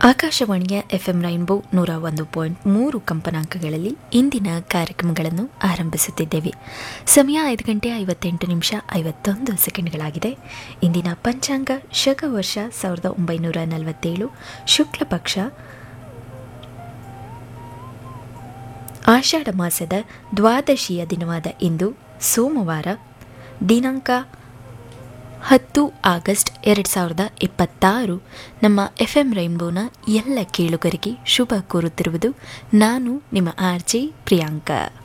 ಆಕಾಶವಾಣಿಯ FM rainbow ನೂರ ಒಂದು ಪಾಯಿಂಟ್ ಮೂರು ಕಂಪನಾಂಕಗಳಲ್ಲಿ ಇಂದಿನ ಕಾರ್ಯಕ್ರಮಗಳನ್ನು ಆರಂಭಿಸುತ್ತಿದ್ದೇವೆ ಸಮಯ ಐದು ಗಂಟೆ ಐವತ್ತೆಂಟು ನಿಮಿಷ ಐವತ್ತೊಂದು ಸೆಕೆಂಡ್ಗಳಾಗಿದೆ ಇಂದಿನ ಪಂಚಾಂಗ ಶಕ ವರ್ಷ ಸಾವಿರದ ಒಂಬೈನೂರ ನಲವತ್ತೇಳು ಶುಕ್ಲ ಪಕ್ಷ ಆಷಾಢ ಮಾಸದ ದ್ವಾದಶಿಯ ದಿನವಾದ ಇಂದು ಸೋಮವಾರ ದಿನಾಂಕ ಹತ್ತು ಆಗಸ್ಟ್ ಎರಡು ಸಾವಿರದ ಇಪ್ಪತ್ತಾರು ನಮ್ಮ ಎಫ್ ಎಂ ರೈನ್ಬೋನ ಎಲ್ಲ ಕೇಳುಗರಿಗೆ ಶುಭ ಕೋರುತ್ತಿರುವುದು ನಾನು ನಿಮ್ಮ ಆರ್ ಜೆ ಪ್ರಿಯಾಂಕಾ